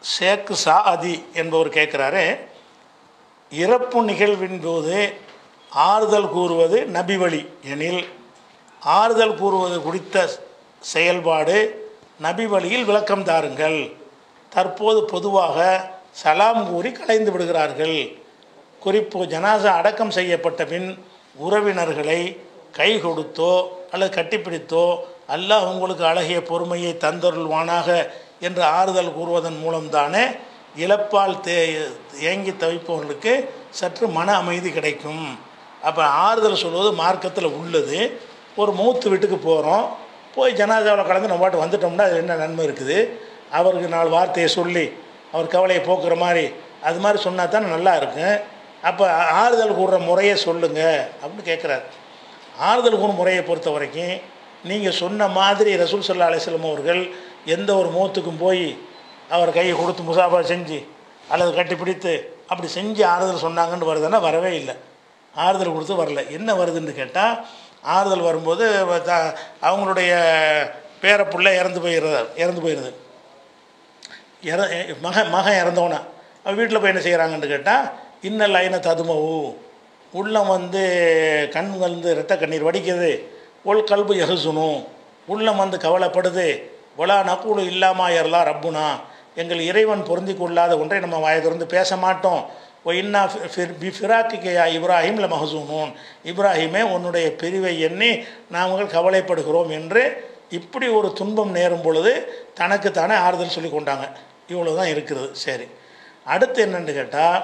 ஷேக் சாதி என்பவர் கேட்குறாரு இறப்பு நிகழ்வின் போது ஆறுதல் கூறுவது நபி வழி எனில் ஆறுதல் கூறுவது குறித்த செயல்பாடு நபி வழியில் விளக்கம் தாருங்கள் தற்போது பொதுவாக சலாம் கூறி கலைந்து விடுகிறார்கள் குறிப்பு ஜனாசா அடக்கம் செய்யப்பட்ட பின் உறவினர்களை கை கொடுத்தோ அல்லது கட்டிப்பிடித்தோ அல்லாஹ் உங்களுக்கு அழகிய பொறுமையை தந்தருள்வானாக என்று ஆறுதல் கூறுவதன் மூலம்தானே இழப்பால் தே ஏங்கி தவிப்பவர்களுக்கு சற்று மன அமைதி கிடைக்கும் அப்போ ஆறுதல் சொல்வது மார்க்கத்தில் உள்ளது ஒரு மூத்து வீட்டுக்கு போகிறோம் போய் ஜனாதாவில் கலந்து நம்ம பாட்டு வந்துட்டோம்னா அது என்ன நன்மை இருக்குது அவருக்கு நாலு வார்த்தையை சொல்லி அவர் கவலையை போக்குற மாதிரி அது மாதிரி சொன்னா தான் நல்லா இருக்கும் அப்போ ஆறுதல் கூறுற முறையை சொல்லுங்கள் அப்படின்னு கேட்குறாரு ஆறுதல் கூறும் முறையை பொறுத்த வரைக்கும் நீங்கள் சொன்ன மாதிரி ரசூல் சல்லா அலிஸ்லம் அவர்கள் எந்த ஒரு மூத்துக்கும் போய் அவர் கையை கொடுத்து முசாபா செஞ்சு அல்லது கட்டி பிடித்து அப்படி செஞ்சு ஆறுதல் சொன்னாங்கன்னு வருதுன்னா வரவே இல்லை ஆறுதல் கொடுத்து வரல என்ன வருதுன்னு கேட்டால் ஆறுதல் வரும்போது த- அவங்களுடைய பேரப்புள்ள இறந்து போயிடுறது இறந்து போயிடுது இற மகன் மகன் இறந்தவனா அவன் வீட்டில் போய் என்ன செய்கிறாங்கன்னு கேட்டால் இன்னல் ஐன ததுமவு உள்ளம் வந்து கண் வந்து இரத்த கண்ணீர் வடிக்குது உள் கல்பு எகுசுனும் உள்ளம் வந்து கவலைப்படுது ஒலா நக்கூடு இல்லாமா எல்லாம் ரப்புனா எங்கள் இறைவன் பொருந்தி கொள்ளாத ஒன்றை நம்ம வாயை திறந்து பேச மாட்டோம் ஓ இன்னா பி ஃபிராக்கிக்கையா இப்ராஹிம் ல மஹசூனூன் இப்ராஹிமே உன்னுடைய பிரிவை எண்ணி நாங்கள் கவலைப்படுகிறோம் என்று இப்படி ஒரு துன்பம் நேரும் பொழுது தனக்குத்தானே ஆறுதல் சொல்லி கொண்டாங்க இவ்வளோ தான் இருக்கிறது சரி அடுத்து என்னன்னு கேட்டால்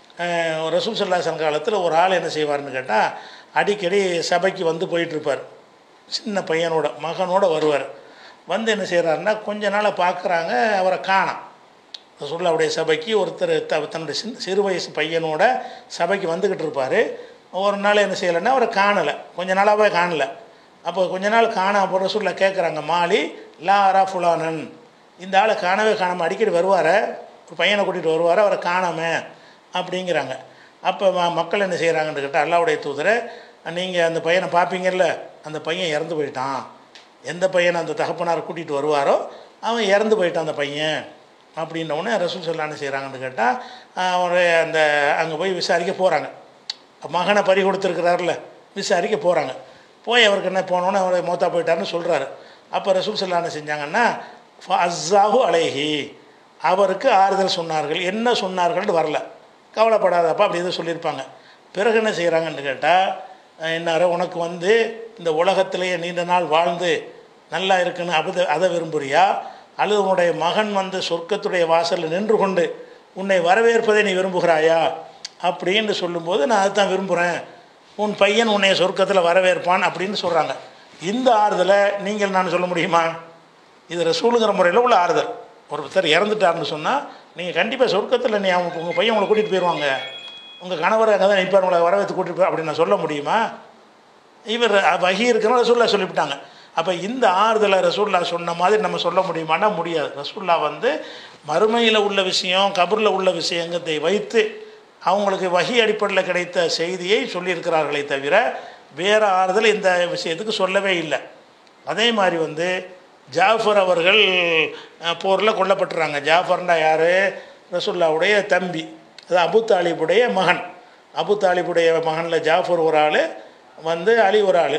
ரசூல் சல்லாசன் காலத்தில் ஒரு ஆள் என்ன செய்வார்னு கேட்டால் அடிக்கடி சபைக்கு வந்து போயிட்டுருப்பார் சின்ன பையனோட மகனோட வருவார் வந்து என்ன செய்கிறாருன்னா கொஞ்ச நாளாக பார்க்குறாங்க அவரை காணோம் ரசூல்லாவுடைய சபைக்கு ஒருத்தர் த தன்னுடைய சின் சிறு வயசு பையனோட சபைக்கு வந்துக்கிட்டு இருப்பார் ஒரு நாள் என்ன செய்யலைன்னா அவரை காணலை கொஞ்ச நாளாகவே காணலை அப்போ கொஞ்ச நாள் காணாம போகிற ரசூல்லா கேட்குறாங்க மாலி லா அரா ஃபுலானன் இந்த ஆளை காணவே காணாமல் அடிக்கடி வருவார் ஒரு பையனை கூட்டிகிட்டு வருவார் அவரை காணாம அப்படிங்கிறாங்க அப்போ ம- மக்கள் என்ன செய்கிறாங்கன்னு கேட்டால் அல்லாவுடைய தூதரை நீங்கள் அந்த பையனை பார்ப்பீங்கல்ல அந்த பையன் இறந்து போயிட்டான் எந்த பையனை அந்த தகப்பனார் கூட்டிகிட்டு வருவாரோ அவன் இறந்து போயிட்டான் அந்த பையன் அப்படின்ன உடனே ரசூல் சொல்லா என்ன செய்கிறாங்கன்னு கேட்டால் அவர் அந்த அங்கே போய் விசாரிக்க போகிறாங்க மகனை பறி கொடுத்துருக்கிறாருல விசாரிக்க போகிறாங்க போய் அவருக்கு என்ன போனோன்னே அவர் மூத்தா போயிட்டாருன்னு சொல்கிறாரு அப்போ ரசூல் சல்லா என்ன செஞ்சாங்கன்னா அஸ்ஸாஹு அலைஹி அவருக்கு ஆறுதல் சொன்னார்கள் என்ன சொன்னார்கள்னு வரல கவலைப்படாதப்பா அப்படி எதுவும் சொல்லியிருப்பாங்க பிறகு என்ன செய்கிறாங்கன்னு கேட்டால் என்னாரு உனக்கு வந்து இந்த உலகத்திலேயே நீண்ட நாள் வாழ்ந்து நல்லா இருக்குன்னு அதை அதை விரும்புறியா அல்லது உன்னுடைய மகன் வந்து சொர்க்கத்துடைய வாசலில் நின்று கொண்டு உன்னை வரவேற்பதை நீ விரும்புகிறாயா அப்படின்னு சொல்லும்போது நான் அதுதான் விரும்புகிறேன் உன் பையன் உன்னை சொர்க்கத்தில் வரவேற்பான் அப்படின்னு சொல்கிறாங்க இந்த ஆறுதலை நீங்கள் நான் சொல்ல முடியுமா இது ரசூலுங்கிற முறையில் உள்ள ஆறுதல் ஒருத்தர் இறந்துட்டாருன்னு சொன்னால் நீங்கள் கண்டிப்பாக சொர்க்கத்தில் நீ அவங்க உங்கள் பையன் உங்களை கூட்டிகிட்டு போயிடுவாங்க உங்கள் கணவர் அங்கே தான் நிற்பார் உங்களை வரவேற்று கூட்டிட்டு போய் அப்படின்னு நான் சொல்ல முடியுமா இவர் வகி இருக்கிற ரசூல்லா சொல்லிவிட்டாங்க அப்போ இந்த ஆறுதலை ரசூல்லா சொன்ன மாதிரி நம்ம சொல்ல முடியுமானா முடியாது ரசூல்லா வந்து மறுமையில் உள்ள விஷயம் கபரில் உள்ள விஷயங்கத்தை வைத்து அவங்களுக்கு வகி அடிப்படையில் கிடைத்த செய்தியை சொல்லியிருக்கிறார்களே தவிர வேறு ஆறுதல் இந்த விஷயத்துக்கு சொல்லவே இல்லை அதே மாதிரி வந்து ஜாஃபர் அவர்கள் போரில் கொல்லப்பட்டுறாங்க ஜாஃபர்னா யார் ரசூல்லாவுடைய தம்பி அது அபு தாலிபுடைய மகன் அபு தாலிபுடைய மகனில் ஜாஃபர் ஒரு ஆள் வந்து அலி ஒரு ஆள்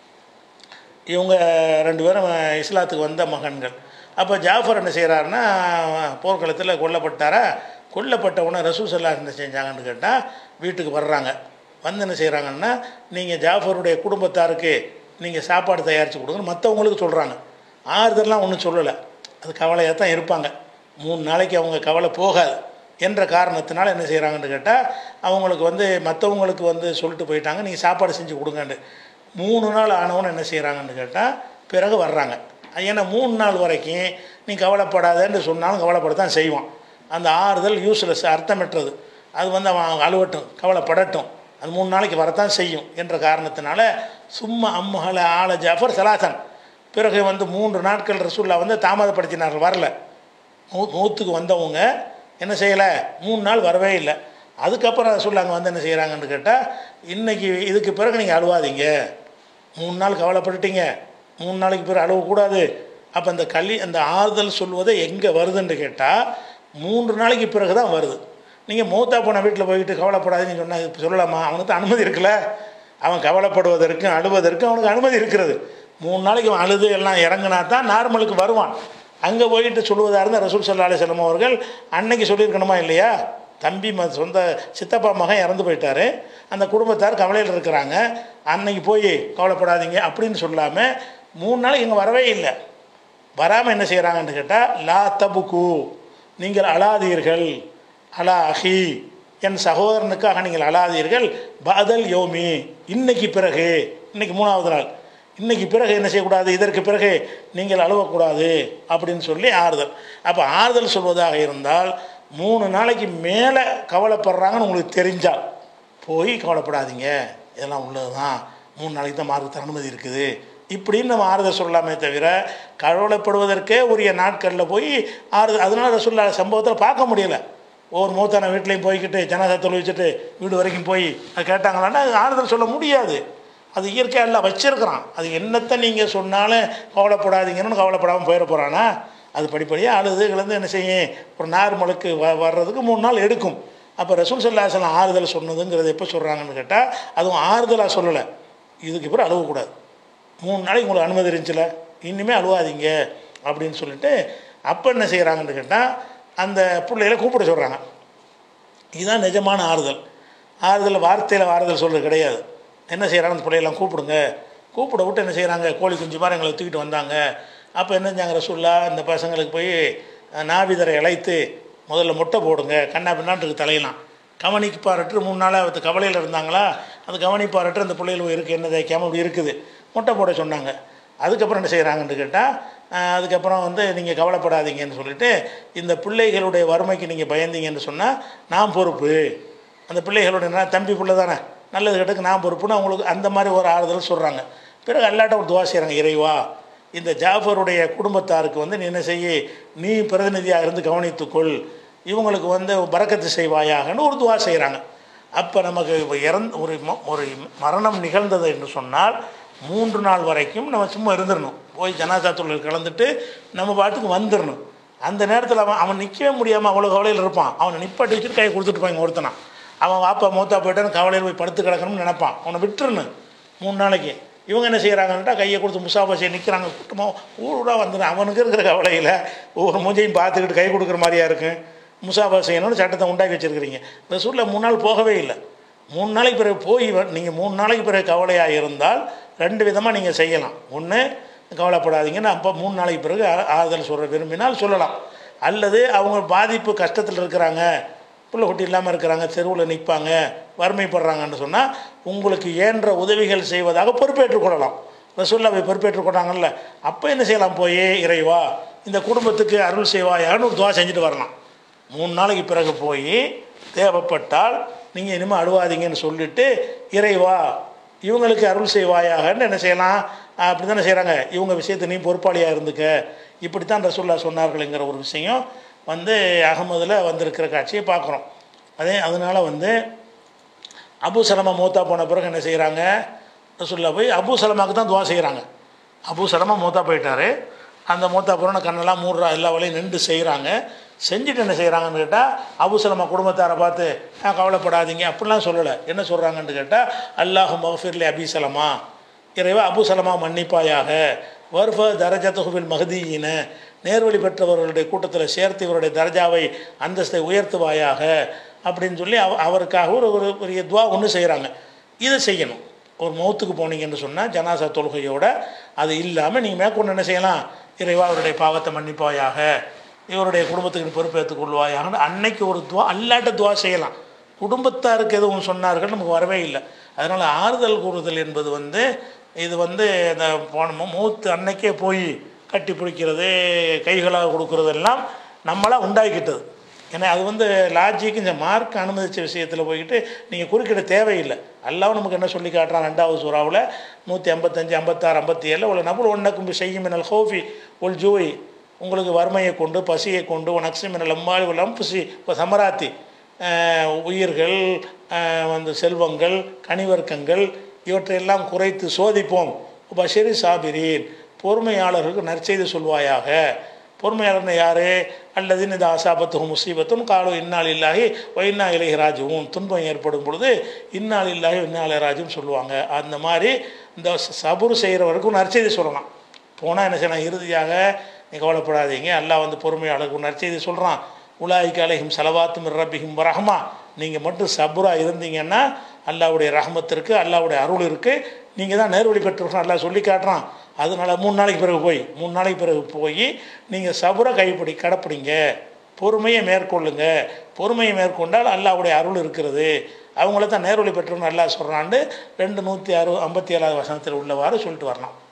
இவங்க ரெண்டு பேரும் இஸ்லாத்துக்கு வந்த மகன்கள் அப்போ ஜாஃபர் என்ன செய்கிறாருன்னா போர்க்களத்தில் கொல்லப்பட்டாரா கொல்லப்பட்ட உடனே ரசூல் சல்லா என்ன செஞ்சாங்கன்னு கேட்டால் வீட்டுக்கு வர்றாங்க வந்து என்ன செய்கிறாங்கன்னா நீங்கள் ஜாஃபருடைய குடும்பத்தாருக்கு நீங்கள் சாப்பாடு தயாரித்து கொடுங்க மற்றவங்களுக்கு சொல்கிறாங்க ஆறுதல்லாம் ஒன்றும் சொல்லலை அது கவலையாக தான் இருப்பாங்க மூணு நாளைக்கு அவங்க கவலை போகாது என்ற காரணத்தினால என்ன செய்கிறாங்கன்னு கேட்டால் அவங்களுக்கு வந்து மற்றவங்களுக்கு வந்து சொல்லிட்டு போயிட்டாங்க நீங்கள் சாப்பாடு செஞ்சு கொடுங்கன்னு மூணு நாள் ஆனவன்னு என்ன செய்கிறாங்கன்னு கேட்டால் பிறகு வர்றாங்க ஏன்னா மூணு நாள் வரைக்கும் நீ கவலைப்படாதேன்னு சொன்னாலும் கவலைப்படத்தான் செய்வான் அந்த ஆறுதல் யூஸ்லெஸ் அர்த்தமற்றது அது வந்து அவன் அழுவட்டும் கவலைப்படட்டும் அது மூணு நாளைக்கு வரத்தான் செய்யும் என்ற காரணத்தினால சும்மா அம்மஹல ஆல ஜாஃபர் சலாசன் பிறகு வந்து மூன்று நாட்கள் ரசூல்லா வந்து தாமதப்படுத்தினார்கள் வரல மூ மூத்துக்கு வந்தவங்க என்ன செய்யலை மூணு நாள் வரவே இல்லை அதுக்கப்புறம் ரசூல்லா அங்கே வந்து என்ன செய்கிறாங்கன்னு கேட்டால் இன்றைக்கி இதுக்கு பிறகு நீங்கள் அழுவாதீங்க மூணு நாள் கவலைப்பட்டுட்டீங்க மூணு நாளைக்கு பிறகு அழுவக்கூடாது அப்போ அந்த கல்வி அந்த ஆறுதல் சொல்வதை எங்கே வருதுன்னு கேட்டால் மூன்று நாளைக்கு பிறகு தான் வருது நீங்கள் மூத்தா போன வீட்டில் போய்கிட்டு கவலைப்படாதீங்கன்னு சொன்னால் இது சொல்லலாமா அவனுக்கு தான் அனுமதி இருக்குல்ல அவன் கவலைப்படுவதற்கும் அழுவதற்கும் அவனுக்கு அனுமதி இருக்கிறது மூணு நாளைக்கு அவன் அழுது எல்லாம் இறங்கினா தான் நார்மலுக்கு வருவான் அங்கே போயிட்டு சொல்லுவதாக இருந்தால் ரசூல் சல்லா அலிஸ்லாம் அவர்கள் அன்னைக்கு சொல்லியிருக்கணுமா இல்லையா தம்பி ம சொந்த சித்தப்பா மகன் இறந்து போயிட்டாரு அந்த குடும்பத்தார் கவலையில் இருக்கிறாங்க அன்னைக்கு போய் கவலைப்படாதீங்க அப்படின்னு சொல்லாமல் மூணு நாளைக்கு இங்கே வரவே இல்லை வராமல் என்ன செய்கிறாங்கன்னு கேட்டால் லா தபுக்கு நீங்கள் அழாதீர்கள் அலா அஹி என் சகோதரனுக்காக நீங்கள் அழாதீர்கள் பதல் யோமி இன்னைக்கு பிறகு இன்னைக்கு மூணாவது நாள் இன்னைக்கு பிறகு என்ன செய்யக்கூடாது இதற்கு பிறகு நீங்கள் அழுவக்கூடாது அப்படின்னு சொல்லி ஆறுதல் அப்போ ஆறுதல் சொல்வதாக இருந்தால் மூணு நாளைக்கு மேலே கவலைப்படுறாங்கன்னு உங்களுக்கு தெரிஞ்சால் போய் கவலைப்படாதீங்க இதெல்லாம் உள்ளது தான் மூணு நாளைக்கு தான் மார்க்கத்து அனுமதி இருக்குது இப்படின்னு நம்ம ஆறுதல் சொல்லலாமே தவிர கவலைப்படுவதற்கே உரிய நாட்களில் போய் ஆறுதல் அதனால ரசூல்லா சம்பவத்தில் பார்க்க முடியலை ஒவ்வொரு மூத்தான வீட்லேயும் போய்கிட்டு ஜனாதா தொழுவிச்சுட்டு வீடு வரைக்கும் போய் அது கேட்டாங்களான்னா அது ஆறுதல் சொல்ல முடியாது அது இயற்கையாக எல்லாம் வச்சிருக்கிறான் அது என்னத்தை நீங்கள் சொன்னாலும் கவலைப்படாதீங்கன்னு கவலைப்படாமல் போயிட போகிறானா அது படிப்படியாக அழுது கிளந்து என்ன செய்யும் ஒரு நார்மலுக்கு வ வர்றதுக்கு மூணு நாள் எடுக்கும் அப்போ ரசூல் சல்லாசலம் ஆறுதல் சொன்னதுங்கிறது எப்போ சொல்கிறாங்கன்னு கேட்டால் அதுவும் ஆறுதலாக சொல்லலை இதுக்கு பிறகு அழுவக்கூடாது மூணு நாளைக்கு உங்களுக்கு அனுமதி இருந்துச்சுல இனிமேல் அழுவாதீங்க அப்படின்னு சொல்லிட்டு அப்போ என்ன செய்கிறாங்கன்னு கேட்டால் அந்த பிள்ளைகளை கூப்பிட சொல்கிறாங்க இதுதான் நிஜமான ஆறுதல் ஆறுதல் வார்த்தையில் ஆறுதல் சொல்கிறது கிடையாது என்ன செய்கிறாங்க அந்த பிள்ளையெல்லாம் கூப்பிடுங்க கூப்பிட விட்டு என்ன செய்கிறாங்க கோழி குஞ்சு மாதிரி எங்களை தூக்கிட்டு வந்தாங்க அப்போ என்ன செஞ்சாங்க ரசூல்லா இந்த பசங்களுக்கு போய் அஹ், நாவிதரை இழைத்து முதல்ல முட்டை போடுங்க கண்ணா பின்னாட்டுக்கு தலையலாம் கவனிக்கு பாரட்டு மூணு நாளாக அது கவலையில் இருந்தாங்களா அந்த கவனி பாரட்டு அந்த பிள்ளைகள் இருக்குது என்ன தேய்க்காமல் இப்படி இருக்குது முட்டை போட சொன்னாங்க அதுக்கப்புறம் என்ன செய்கிறாங்கன்னு கேட்டால் அதுக்கப்புறம் வந்து நீங்கள் கவலைப்படாதீங்கன்னு சொல்லிட்டு இந்த பிள்ளைகளுடைய வறுமைக்கு நீங்கள் பயந்தீங்கன்னு சொன்னால் நான் பொறுப்பு அந்த பிள்ளைகளுடைய நான் தம்பி பிள்ளை தானே நல்லது கெட்டக்கு நான் பொறுப்புன்னு அவங்களுக்கு அந்த மாதிரி ஒரு ஆறுதல் சொல்கிறாங்க பிறகு அல்லாட்ட ஒரு துவா செய்கிறாங்க இறைவா இந்த ஜாஃபருடைய குடும்பத்தாருக்கு வந்து நீ என்ன செய்ய நீ பிரதிநிதியாக இருந்து கவனித்துக்கொள் இவங்களுக்கு வந்து பறக்கத்து செய்வாயாகன்னு ஒரு துவா செய்கிறாங்க அப்போ நமக்கு இப்ப இறந்து ஒரு ம- ஒரு மரணம் நிகழ்ந்தது என்று சொன்னால் மூன்று நாள் வரைக்கும் நம்ம சும்மா இருந்துடணும் போய் ஜனாதா தொழில் கலந்துட்டு நம்ம பாட்டுக்கு வந்துடணும் அந்த நேரத்தில் அவன் அவன் நிற்கவே முடியாமல் அவ்வளோ கவலையில் இருப்பான் அவனை நிப்பாட்டி வச்சுட்டு கை கொடுத்துட்டு போய் ஒருத்தனா அவன் வாப்பா மூத்தா போயிட்டான்னு கவலையில் போய் படுத்து கிடக்கணும்னு நினைப்பான் அவனை விட்டுருணும் மூணு நாளைக்கு இவங்க என்ன செய்கிறாங்கன்ட்டா கையை கொடுத்து முசாஃபா செய்ய நிற்கிறாங்க கூட்டமாக ஊரூடாக வந்துடும் அவனுக்கு இருக்கிற கவலையில் ஒவ்வொரு மூஞ்சையும் பார்த்துக்கிட்டு கை கொடுக்குற மாதிரியா இருக்கும் முசாஃபா செய்யணும்னு சட்டத்தை உண்டாக்கி வச்சுருக்கிறீங்க ரசூலில் மூணு நாள் போகவே இல்லை மூணு நாளைக்கு பிறகு போய் நீங்கள் மூணு நாளைக்கு பிறகு கவலையாக இருந்தால் ரெண்டு விதமாக நீங்கள் செய்யலாம் ஒன்று கவலைப்படாதீங்கன்னு அப்போ மூணு நாளைக்கு பிறகு ஆ- ஆறுதல் சொல்ல விரும்பினால் சொல்லலாம் அல்லது அவங்க பாதிப்பு கஷ்டத்தில் இருக்கிறாங்க புள்ள குட்டி இல்லாமல் இருக்கிறாங்க தெருவில் நிற்பாங்க வறுமைப்படுறாங்கன்னு சொன்னால் உங்களுக்கு இயன்ற உதவிகள் செய்வதாக பொறுப்பேற்றுக் கொள்ளலாம் ரசூல்லாவை பொறுப்பேற்றுக் கொண்டாங்கல்ல அப்போ என்ன செய்யலாம் போய் இறைவா இந்த குடும்பத்துக்கு அருள் செய்வாயான்னு ஒரு துவா செஞ்சுட்டு வரலாம் மூணு நாளைக்கு பிறகு போய் தேவைப்பட்டால் நீங்கள் இனிமேல் அழுவாதீங்கன்னு சொல்லிட்டு இறைவா இவங்களுக்கு அருள் செய்வாயாகன்னு என்ன செய்யலாம் அப்படி தானே செய்கிறாங்க இவங்க விஷயத்தை நீ பொறுப்பாளியாக இருந்துக்க இப்படித்தான் ரசூல்லா சொன்னார்கள்ங்கிற ஒரு விஷயம் வந்து அகமதில் வந்திருக்கிற காட்சியை பார்க்குறோம் அதே அதனால் வந்து அபு சலமா மூத்தா போன பிறகு என்ன செய்கிறாங்க ரசூல்லா போய் அபு சலமாக்கு தான் துவா செய்கிறாங்க அபு சலமா மூத்தா போயிட்டாரு அந்த மூத்தா புறன கண்ணெல்லாம் மூடுறா எல்லா வேலையும் நின்று செய்கிறாங்க செஞ்சுட்டு என்ன செய்கிறாங்கன்னு கேட்டால் அபு சலமா குடும்பத்தாரை பார்த்து "ஆ, கவலைப்படாதீங்க அப்படிலாம் சொல்லலை என்ன சொல்கிறாங்கன்னு கேட்டால் அல்லாஹு மகஃபிர்லி அபி சலமா இறைவா அபு சலமா மன்னிப்பாயாக வர்ஃப தரஜத்துகுபில் மகதீயின நேர்வழி பெற்றவர்களுடைய கூட்டத்தில் சேர்த்து இவருடைய தரஜாவை அந்தஸ்தை உயர்த்துவாயாக அப்படின்னு சொல்லி அவ அவருக்காக ஒரு ஒரு பெரிய துவா ஒன்று செய்கிறாங்க இதை செய்யணும் ஒரு மௌத்துக்கு போனீங்கன்னு சொன்னால் ஜனாசா தொழுகையோட அது இல்லாமல் நீங்கள் மேற்கொண்டு என்ன செய்யலாம் இறைவா அவருடைய பாவத்தை மன்னிப்பாயாக இவருடைய குடும்பத்துக்கு பொறுப்பேற்றுக் கொள்வாயாகன்னு அன்னைக்கு ஒரு துவா அல்லாட்ட துவா செய்யலாம் குடும்பத்தாருக்கு எதுவும் சொன்னார்கள் நமக்கு வரவே இல்லை அதனால் ஆறுதல் கூறுதல் என்பது வந்து இது வந்து இந்த போன மௌ- மூத்து அன்னைக்கே போய் கட்டி பிடிக்கிறது கைகளாக கொடுக்குறதெல்லாம் நம்மளாக உண்டாக்கிட்டது ஏன்னா அது வந்து லாஜிக்கு இந்த மார்க் அனுமதித்த விஷயத்தில் போய்கிட்டு நீங்கள் குறுக்கிட தேவையில்லை அல்லாஹ் நமக்கு என்ன சொல்லி காட்டுறான் ரெண்டாவது சூறாவில் நூற்றி ஐம்பத்தஞ்சு ஐம்பத்தாறு ஐம்பத்தி ஏழில் உள்ள நபுல் ஒன்னக்கும் செய்யும் மினல் ஹோஃபி உல் ஜூய் உங்களுக்கு வறுமையை கொண்டு பசியை கொண்டு உனக்ஸி மினல் அம்மாள் உல் அம்புசி இப்போ சமராத்தி அஹ், உயிர்கள் அஹ், வந்து செல்வங்கள் கனிவர்க்கங்கள் இவற்றையெல்லாம் குறைத்து சோதிப்போம் பஷரி சாபிரீன் பொறுமையாளர்களுக்கு நற்செய்தி சொல்வாயாக பொறுமையாளர்னு யார் அல்லது இந்த அசாபத்து முசீபத்தும் காலு இன்னால் இல்லாஹி ஒயின்னா இலகி ராஜுவும் துன்பம் ஏற்படும் பொழுது இன்னால் இல்லாஹி இன்னால் ராஜுவும் சொல்லுவாங்க அந்த மாதிரி இந்த சபுரு செய்கிறவருக்கும் நற்செய்தி சொல்லலாம் போனால் என்ன செய்யலாம் இறுதியாக நீ கவலைப்படாதீங்க அல்லாஹ் வந்து பொறுமையாளருக்கு நற்செய்தி சொல்கிறான் உலாய்க்கு அலைஹிம் செலவாத்தும் ரப்பிஹிம் ரஹ்மா நீங்கள் மட்டும் சபுரா இருந்தீங்கன்னா அல்லாவுடைய ரஹமத்திற்கு அல்லாவுடைய அருள் இருக்குது நீங்கள் தான் நேர்வழி பெற்றிருக்கோம் அல்லாஹ் சொல்லி காட்டுறான் அதனால மூணு நாளைக்கு பிறகு போய் மூணு நாளைக்கு பிறகு போய் நீங்கள் சபுரை கைப்பிடி கடைப்பிடிங்க பொறுமையை மேற்கொள்ளுங்க பொறுமையை மேற்கொண்டால் அல்லாவுடைய அருள் இருக்கிறது அவங்கள தான் நேர்வழி பெற்றோம்னு அல்லாஹ் சொல்கிறான்னு ரெண்டு நூற்றி அறு ஐம்பத்தி ஏழாவது வசனத்தில் உள்ளவாறு சொல்லிட்டு வரலாம்